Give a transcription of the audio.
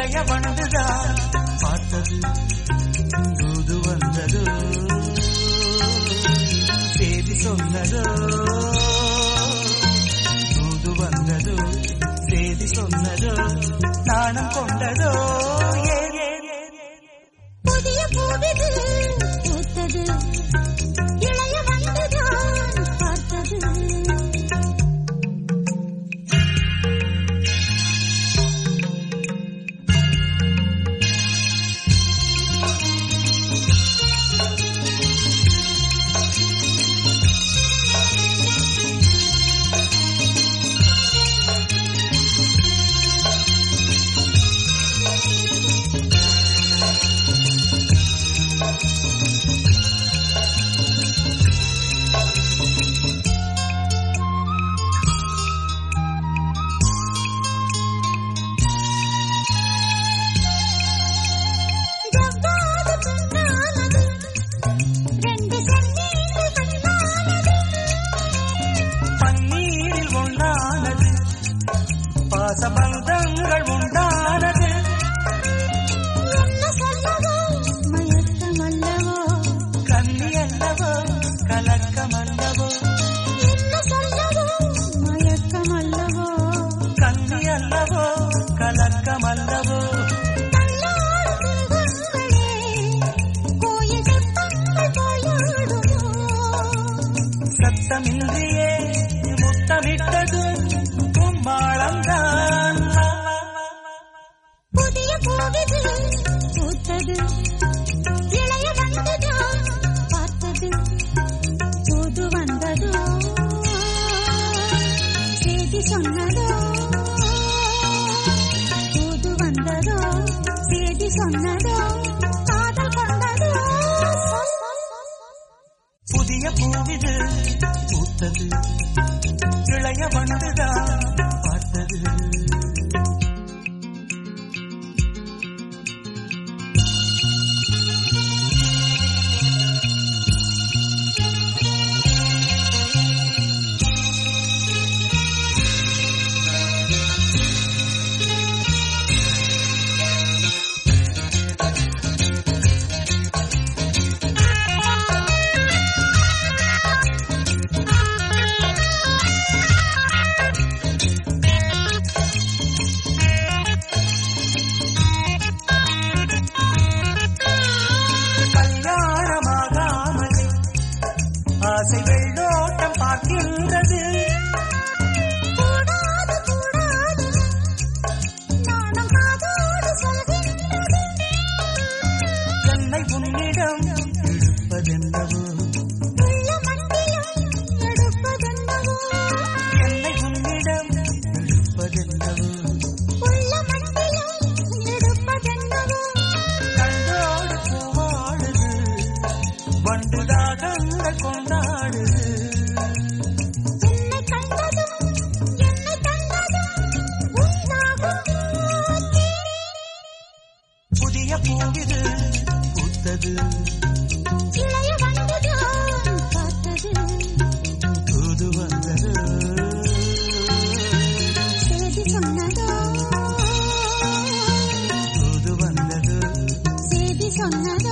இளைய வண்டுதான் பார்த்தது தூது வந்ததோ செய்தி சொன்னதோ தூது வந்ததோ செய்தி சொன்னதோ நாணம் கொண்டதோ ஏ ஏ, ஏ, ஏ. புதிய பூவிது பூத்தது இளைய வந்துதான் பார்த்தது ஜவ்வாது பொன்னானது ரெண்டு சென்னீர்கள் கண்ணானது பன்னீரில் ஒன்றானது பாசபந்தங்கள் உண்டானது என்ன சொல்லவோ மயக்கம் அல்லவோ கண்ணி அல்லவோ கலக்கம் அல்லவோ என்ன சொல்லவோ மயக்கம் அல்லவோ கண்ணி அல்லவோ கலக்கம் அல்லவோ தள்ளாடும் துன்பங்களே கோயில் சிற்பங்கள் போயாடுமோ சத்தமின்றியே முத்தமிட்டது கும்மாளம்தான் புதிய பூவிது பூத்தது இளைய வந்ததோ பார்த்தது புது வந்ததோ செய்தி சொன்னதோ புது வந்ததோ செய்தி சொன்னதோ காதல் கொண்டதோ புதிய பூவிது பூத்தது இளைய வண்டுதான் பார்த்தது கல்யாணமாகாமலே ஆசை வெள்ளோட்டம் பார்க்கின்றது கூடாது கூடாது நானும் காதோடு சொல்கின்றது என்னை உன்னிடம் இழுப்பதென்னவோ உள்ள மண்டியும் எடுப்பதென்னவோ என்னை உன்னிடம் இழுப்பதென்னவோ உள்ள மண்டியும் எடுப்பதென்னவோ கண்டோடு பூவாடுது வண்டுதாகங்கள் கொண்டாடுது உன்னை கண்டதும் என்னை கண்டதும் உண்டாகும் புதிய பூவிது பூத்தது இளைய வந்துதான் பார்த்தது தூது வந்தது செய்தி சொன்னதோ தூது வந்தது செய்தி சொன்னதோ